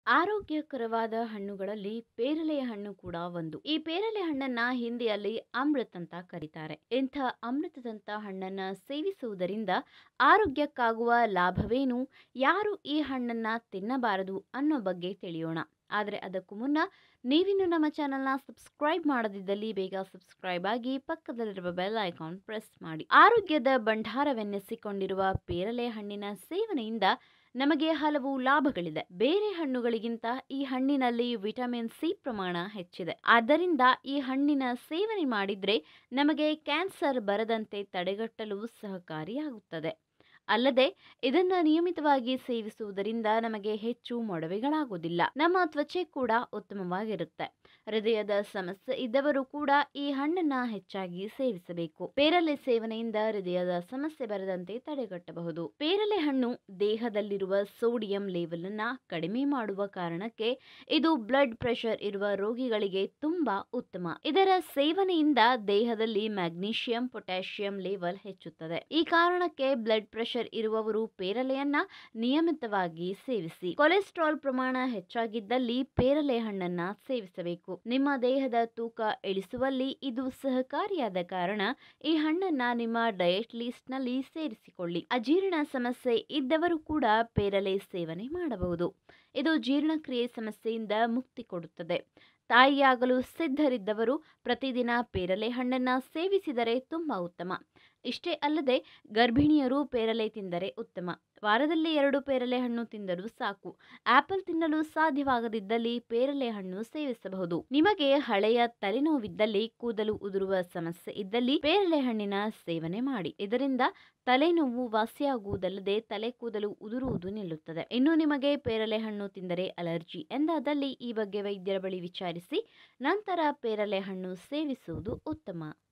ಆರೋಗ್ಯಕರವಾದ ಹಣ್ಣುಗಳಲ್ಲಿ ಪೇರಲೆಯ ಹಣ್ಣು ಕೂಡ ಒಂದು ಈ ಪೇರಲೆ ಹಣ್ಣನ್ನ ಹಿಂದಿಯಲ್ಲಿ ಅಮೃತ್ ಅಂತ ಕರೀತಾರೆ ಇಂಥ ಅಮೃತದಂತ ಹಣ್ಣನ್ನ ಸೇವಿಸುವುದರಿಂದ ಆರೋಗ್ಯಕ್ಕಾಗುವ ಲಾಭವೇನು ಯಾರು ಈ ಹಣ್ಣನ್ನ ತಿನ್ನಬಾರದು ಅನ್ನೋ ಬಗ್ಗೆ ತಿಳಿಯೋಣ ಆದರೆ ಅದಕ್ಕೂ ಮುನ್ನ ನೀವಿನ್ನು ನಮ್ಮ ಚಾನಲ್ನ ಸಬ್ಸ್ಕ್ರೈಬ್ ಮಾಡದಿದ್ದಲ್ಲಿ ಬೇಗ ಸಬ್ಸ್ಕ್ರೈಬ್ ಆಗಿ ಪಕ್ಕದಲ್ಲಿರುವ ಬೆಲ್ ಐಕಾನ್ ಪ್ರೆಸ್ ಮಾಡಿ ಆರೋಗ್ಯದ ಭಂಡಾರವೆನ್ನಿಸಿಕೊಂಡಿರುವ ಪೇರಲೆ ಹಣ್ಣಿನ ಸೇವನೆಯಿಂದ ನಮಗೆ ಹಲವು ಲಾಭಗಳಿದೆ ಬೇರೆ ಹಣ್ಣುಗಳಿಗಿಂತ ಈ ಹಣ್ಣಿನಲ್ಲಿ ವಿಟಮಿನ್ ಸಿ ಪ್ರಮಾಣ ಹೆಚ್ಚಿದೆ ಆದ್ದರಿಂದ ಈ ಹಣ್ಣಿನ ಸೇವನೆ ಮಾಡಿದ್ರೆ ನಮಗೆ ಕ್ಯಾನ್ಸರ್ ಬರದಂತೆ ತಡೆಗಟ್ಟಲು ಸಹಕಾರಿಯಾಗುತ್ತದೆ ಅಲ್ಲದೆ ಇದನ್ನ ನಿಯಮಿತವಾಗಿ ಸೇವಿಸುವುದರಿಂದ ನಮಗೆ ಹೆಚ್ಚು ಮೊಡವೆಗಳಾಗುವುದಿಲ್ಲ ನಮ್ಮ ತ್ವಚೆ ಕೂಡ ಉತ್ತಮವಾಗಿರುತ್ತೆ ಹೃದಯದ ಸಮಸ್ಯೆ ಇದ್ದವರು ಕೂಡ ಈ ಹಣ್ಣನ್ನ ಹೆಚ್ಚಾಗಿ ಸೇವಿಸಬೇಕು ಪೇರಲೆ ಸೇವನೆಯಿಂದ ಹೃದಯದ ಸಮಸ್ಯೆ ಬರದಂತೆ ತಡೆಗಟ್ಟಬಹುದು ಪೇರಲೆ ಹಣ್ಣು ದೇಹದಲ್ಲಿರುವ ಸೋಡಿಯಂ ಲೆವೆಲ್ ಅನ್ನ ಕಡಿಮೆ ಮಾಡುವ ಕಾರಣಕ್ಕೆ ಇದು ಬ್ಲಡ್ ಪ್ರೆಷರ್ ಇರುವ ರೋಗಿಗಳಿಗೆ ತುಂಬಾ ಉತ್ತಮ ಇದರ ಸೇವನೆಯಿಂದ ದೇಹದಲ್ಲಿ ಮ್ಯಾಗ್ನೀಷಿಯಂ ಪೊಟ್ಯಾಷಿಯಂ ಲೆವೆಲ್ ಹೆಚ್ಚುತ್ತದೆ ಈ ಕಾರಣಕ್ಕೆ ಬ್ಲಡ್ ಪ್ರೆಷರ್ ಇರುವವರು ಪೇರಲೆಯನ್ನ ನಿಯಮಿತವಾಗಿ ಸೇವಿಸಿ ಕೊಲೆಸ್ಟ್ರಾಲ್ ಪ್ರಮಾಣ ಹೆಚ್ಚಾಗಿದ್ದಲ್ಲಿ ಪೇರಲೆ ಹಣ್ಣನ್ನ ಸೇವಿಸಬೇಕು ನಿಮ್ಮ ದೇಹದ ತೂಕ ಇಳಿಸುವಲ್ಲಿ ಇದು ಸಹಕಾರಿಯಾದ ಕಾರಣ ಈ ಹಣ್ಣನ್ನ ನಿಮ್ಮ ಡಯಟ್ ಲಿಸ್ಟ್ ನಲ್ಲಿ ಸೇರಿಸಿಕೊಳ್ಳಿ ಅಜೀರ್ಣ ಸಮಸ್ಯೆ ಇದ್ದವರು ಕೂಡ ಪೇರಲೆ ಸೇವನೆ ಮಾಡಬಹುದು ಇದು ಜೀರ್ಣಕ್ರಿಯೆ ಸಮಸ್ಯೆಯಿಂದ ಮುಕ್ತಿ ಕೊಡುತ್ತದೆ ತಾಯಿಯಾಗಲು ಸಿದ್ಧರಿದ್ದವರು ಪ್ರತಿದಿನ ಪೇರಲೆ ಹಣ್ಣನ್ನ ಸೇವಿಸಿದರೆ ತುಂಬಾ ಉತ್ತಮ ಇಷ್ಟೇ ಅಲ್ಲದೆ ಗರ್ಭಿಣಿಯರು ಪೇರಲೆ ತಿಂದರೆ ಉತ್ತಮ ವಾರದಲ್ಲಿ ಎರಡು ಪೇರಲೆ ಹಣ್ಣು ತಿಂದರೂ ಸಾಕು ಆಪಲ್ ತಿನ್ನಲು ಸಾಧ್ಯವಾಗದಿದ್ದಲ್ಲಿ ಪೇರಲೆ ಹಣ್ಣು ಸೇವಿಸಬಹುದು ನಿಮಗೆ ಹಳೆಯ ತಲೆನೋವಿದ್ದಲ್ಲಿ ಕೂದಲು ಉದುರುವ ಸಮಸ್ಯೆ ಇದ್ದಲ್ಲಿ ಪೇರಲೆ ಹಣ್ಣಿನ ಸೇವನೆ ಮಾಡಿ ಇದರಿಂದ ತಲೆನೋವು ವಾಸಿಯಾಗುವುದಲ್ಲದೆ ತಲೆ ಕೂದಲು ಉದುರುವುದು ನಿಲ್ಲುತ್ತದೆ ಇನ್ನು ನಿಮಗೆ ಪೇರಲೆ ಹಣ್ಣು ತಿಂದರೆ ಅಲರ್ಜಿ ಎಂದಾದಲ್ಲಿ ಈ ಬಗ್ಗೆ ವೈದ್ಯರ ಬಳಿ ವಿಚಾರಿಸಿ ನಂತರ ಪೇರಲೆ ಹಣ್ಣು ಸೇವಿಸುವುದು ಉತ್ತಮ